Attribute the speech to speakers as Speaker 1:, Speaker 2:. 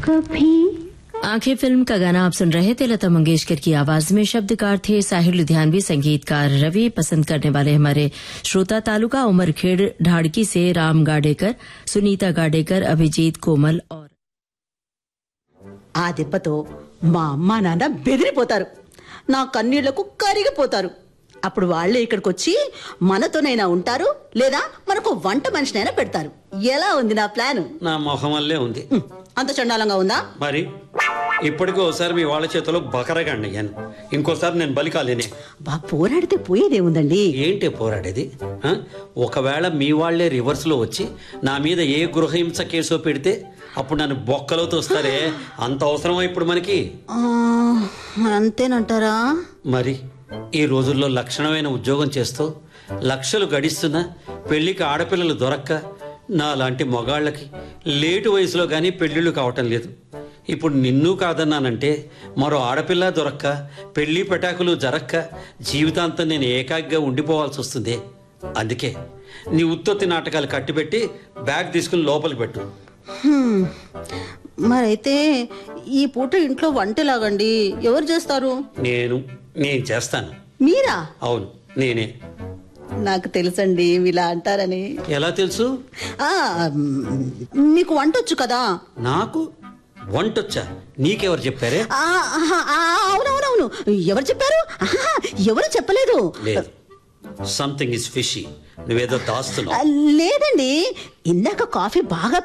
Speaker 1: कभी
Speaker 2: आंखें फिल्म का गाना आप सुन रहे थे लता मंगेशकर की आवाज में शब्दकार थे साहिर लुधियानवी संगीतकार रवि पसंद करने वाले हमारे श्रोता तालुका उमरखेड़ ढाड़की से राम गाडेकर सुनीता गाडेकर अभिजीत कोमल और
Speaker 3: ఆ దెబ్బతో మా అమ్మా నాన్న బెదిరిపోతారు నా కన్నీళ్లకు కరిగిపోతారు అప్పుడు వాళ్ళే ఇక్కడికి వచ్చి మనతోనైనా ఉంటారు లేదా మనకు వంట మనిషినైనా పెడతారు ఎలా ఉంది నా ప్లాన్
Speaker 4: నా మొహం వల్లే ఉంది
Speaker 3: అంత చండాలంగా ఉందా
Speaker 4: మరి ఇప్పటికీ ఒకసారి మీ వాళ్ళ చేతిలో బకరగాండి అయ్యాను ఇంకోసారి నేను బలి కాలేనే
Speaker 3: బా పోరాడితే పోయేదేముందండి
Speaker 4: ఏంటి పోరాడేది ఆ? ఒకవేళ మీ వాళ్లే రివర్స్ లో వచ్చి నా మీద ఏ గృహహింస కేసో పెడితే అప్పుడు నన్ను బొక్కలో తోస్తారే అంత అవసరమా ఇప్పుడు మనకి
Speaker 3: ఆ, అంతేనంటారా
Speaker 4: మరి ఈ రోజుల్లో లక్షణమైన ఉద్యోగం చేస్తూ లక్షలు గడిస్తున్నా పెళ్లికి ఆడపిల్లలు దొరక్క నా లాంటి మగాళ్ళకి లేటు వయసులో కానీ పెళ్ళిళ్ళు కావటం లేదు ఇప్పుడు నిన్ను కాదన్నానంటే మరో ఆడపిల్ల దొరక్క పెళ్లి పెటాకులు జరక్క జీవితాంతం నేను ఏకాగ్గా ఉండిపోవాల్సి వస్తుంది అందుకే నీ ఉత్పత్తి నాటకాలు కట్టిపెట్టి బ్యాగ్ తీసుకుని లోపలికి పెట్టు
Speaker 3: హ్మ్. మరైతే ఈ పూట ఇంట్లో వంటలాగండి ఎవరు చేస్తారు
Speaker 4: నేను నేను చేస్తాను
Speaker 3: మీరా
Speaker 4: అవును నేనే
Speaker 3: నాకు తెలుసండి ఇలా అంటారని
Speaker 4: ఎలా తెలుసు
Speaker 3: ఆ, మ్, మీకు వంటొచ్చు కదా
Speaker 4: నాకు వంటొచ్చా నీకెవరు చెప్పారే
Speaker 3: ఆ, ఆహా, ఆ, అవునవునవును ఎవరు చెప్పారు ఆహా, ఎవరు చెప్పలేదు
Speaker 4: లేదు సంథింగ్ ఇస్ ఫిషీ నువ్వేదో దాస్తున్నావు
Speaker 3: ఆ, లేదండి ఇందాక కాఫీ బాగా